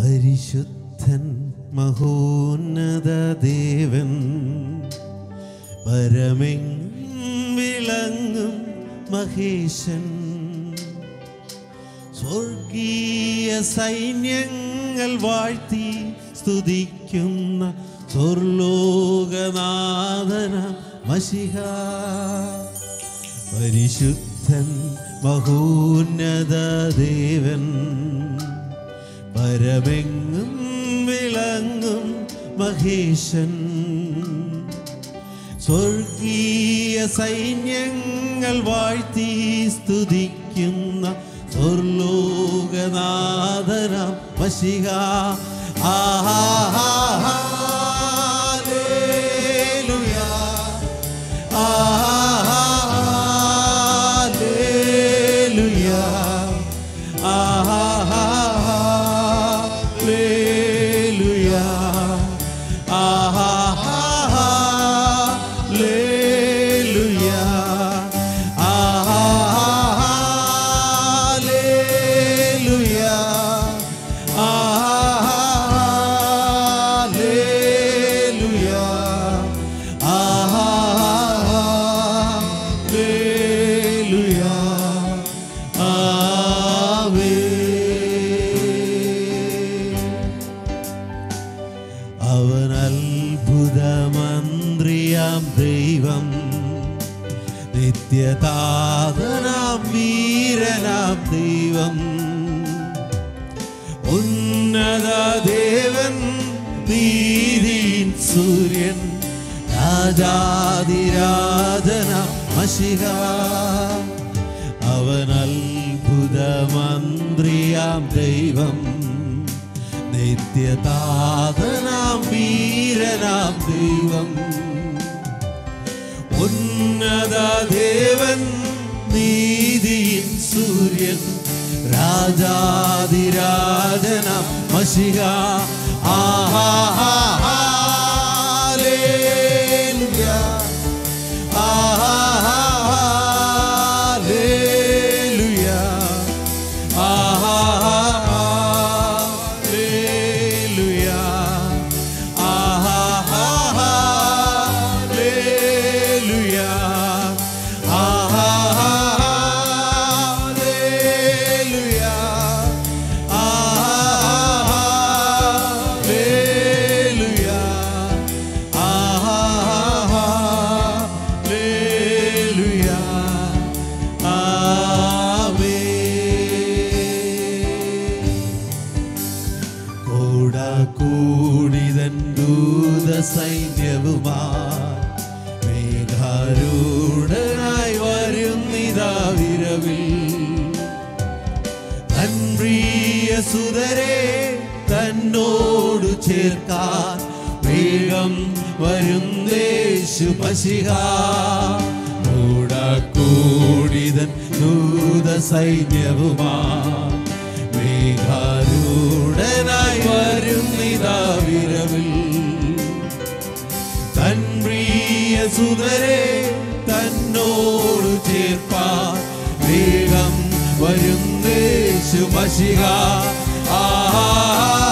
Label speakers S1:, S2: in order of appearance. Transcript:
S1: പരിശുദ്ധൻ മഹോന്നത ദേവൻ പരമെങ്ങും വിളങ്ങും മഹേശൻ സ്വർഗീയ സൈന്യങ്ങൾ വാഴ്ത്തി സ്തുതിക്കുന്ന സ്വർലോകനാഥന മഷിഹ പരിശുദ്ധൻ മഹോന്നത ദേവൻ പരമെങ്ങും വിളങ്ങും മഹേശൻ സ്വർഗീയ സൈന്യങ്ങൾ വാഴ്ത്തി സ്തുതിക്കുന്ന സ്വർലോകനാഥന മഷിക ആഹാ അവൻ അത്ഭുതമന്ത്രിയാം ദൈവം നിത്യതാതനാം വീരനാം ദൈവം ഉന്നത ദേവൻ നീതിൻ സൂര്യൻ രാജാതിരാജന മഷിക അവൻ അത്ഭുതമന്ത്രിയാം ദൈവം നിത്യതാതനാം വീരനാം ദൈവം ഉന്നത ദേവൻ നീതിയിൻ സൂര്യൻ രാജാതിരാജനം മഷിക ആഹാ ഹാലേലുയ. ആഹാ ഹാലേലുയ. ആഹാ ഹാലേലുയ. ആഹാ ഹാലേലുയ. ആഹാ ഹാലേലുയ. ആഹാ ഹാലേലുയ. ആഹാ ഹാലേലുയ. ആമേൻ. കോടാകൂടിതൻ ദൂത സൈന്യവുമാ മേഘാരൂഢനായി വരുന്നിതാ വിരവിൽ തൻ പ്രിയ സുതരെ തന്നോടു ചേർക്കാൻ വേഗം വരുന്നേശു പശിക കൂടക്കൂടിതൻ ദൂത സൈന്യവുമാ മേഘാരൂഢനായി വരുന്നിതാ വിരവിൽ തൻ പ്രിയ സുതരെ തന്നോടു ചേർപ്പാൻ വേഗം വരുന്നേശു മഷിക ആഹാ